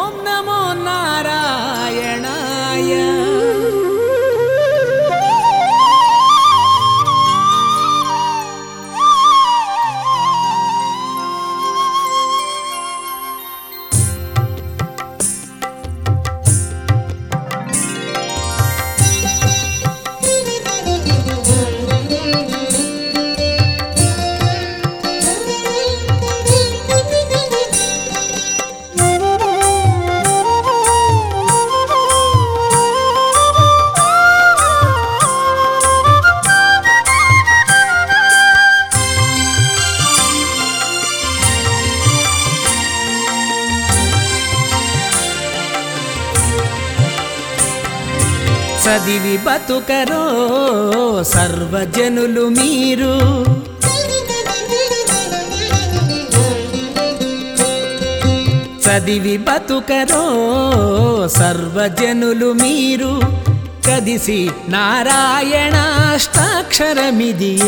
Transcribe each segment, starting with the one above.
ఓం నమో నారాయణాయ చదివి బతుకరో సర్వజనులు మీరు చదివి బతుకరో సర్వజనులు మీరు కదిసి నారాయణాష్టాక్షరమిదియే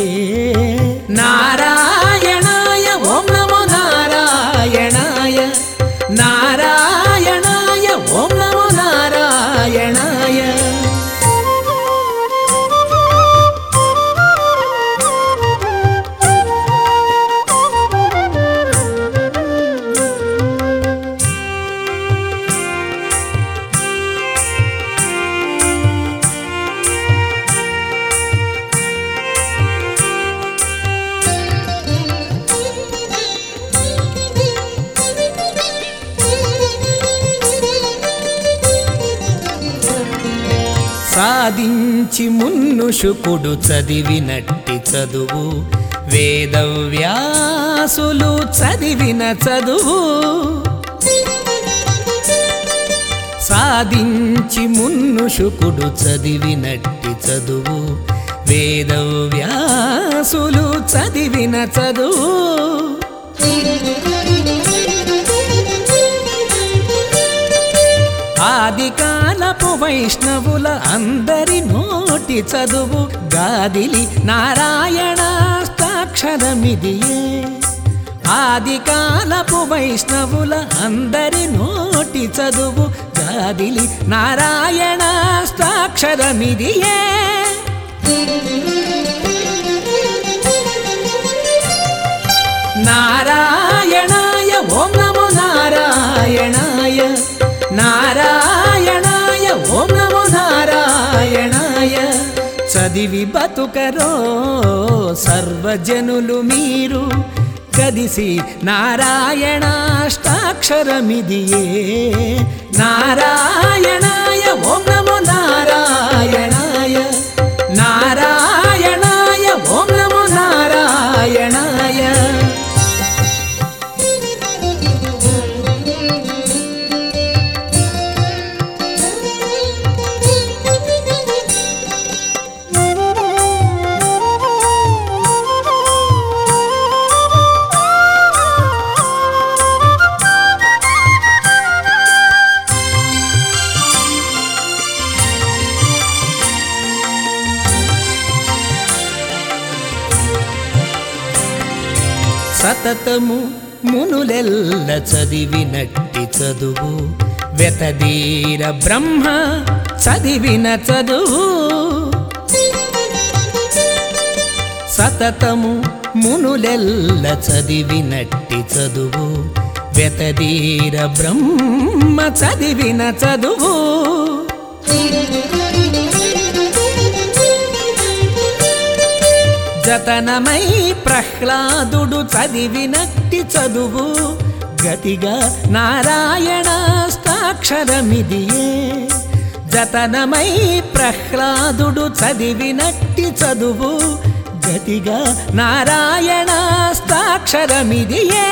నారాయణాయ ఓం నమో నారాయణాయ నారాయణాయ ఓం నమో నారాయణాయ సాధించి మున్ను శుకుడు చదివినట్టి చదువు వేదవ్యాసులు చదివిన చదువు సాధించి మున్ను శుకుడు చదివినట్టి చదువు వేదవ్యాసులు చదివిన చదువు ఆది కాలపు వైష్ణవుల అందరి నోటి చదువు గాదిలి నారాయణాష్టాక్షరమిదియే ఆది కాలపు వైష్ణవుల అందరి నోటి చదువు గాదిలి నారాయణాష్టాక్షరమిదియే నారాయణాయ ఓం నమో నారాయణాయ నారాయణాయ ఓం నమో నారాయణాయ చదివి బతుకరో సర్వజనులు మీరు కదిసి నారాయణాష్టాక్షరమిదియే నారాయణాయ ఓం నమో నారాయణాయ నారాయణాయ ఓం నమో నారాయణాయ సతతము మునులెల్ల చదివినట్టి చదువు వెతదీర బ్రహ్మ చదివిన చదువు సతతము మునులెల్ల చదివినట్టి చదువు వెతదీర బ్రహ్మ చదివిన చదువు జతనమై ప్రహ్లాదుడు చదివినట్టి చదువు గతిగా నారాయణాష్టాక్షరమిదియే జతనమై ప్రహ్లాదుడు చదివినట్టి చదువు గతిగా నారాయణాష్టాక్షరమిదియే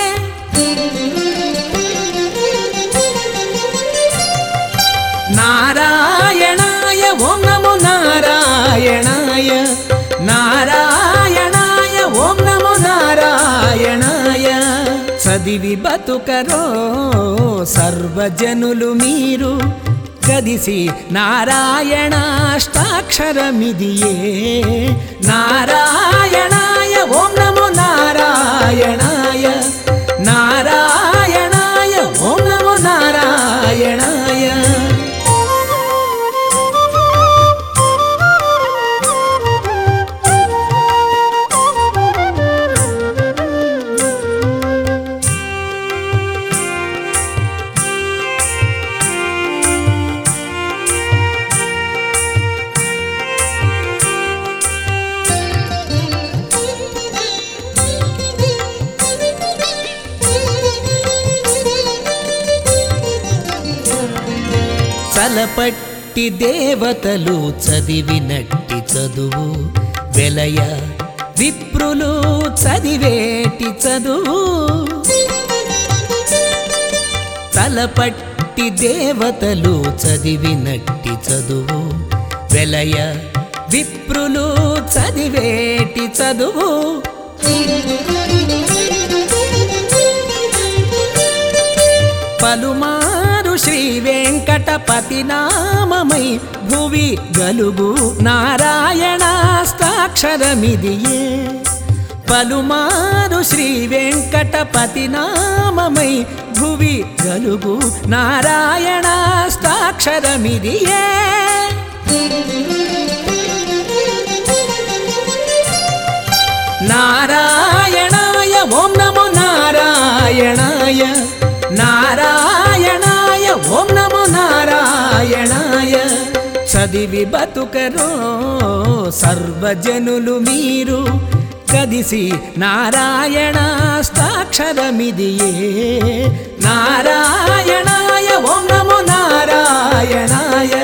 నారాయణాయ ఓం నమో నారాయణాయ నారాయణాయ ఓం నమో నారాయణాయ చదివి బతుకరో సర్వజనులు మీరు కదిసి నారాయణాష్టాక్షరమిదియే నారాయణాయ ఓం నమో నారాయణాయ నారాయణాయ ఓం నమో నారాయణాయ తలపట్టి దేవతలు చదివినట్టి చదువు వెలయ విప్రులు చదివేటి చదువు తలపట్టి దేవతలు చదివినట్టి చదువు వెలయ విప్రులు చదివేటి చదువు పలుమారు శ్రీ వెంకటపతి నామమై భువి గలుగు నారాయణాష్టాక్షరమిదియే పలుమారు శ్రీ వెంకటపతి నామమై భువి గలుగు నారాయణాష్టాక్షరమిదియే నారాయణాయ ఓం నమో నారాయణాయ నారాయణాయ ఓం నమో నారాయణాయ చదివి బతుకరో సర్వజనులు మీరు కదిసి నారాయణాష్టాక్షరమిదియే నారాయణాయ ఓం నమో నారాయణాయ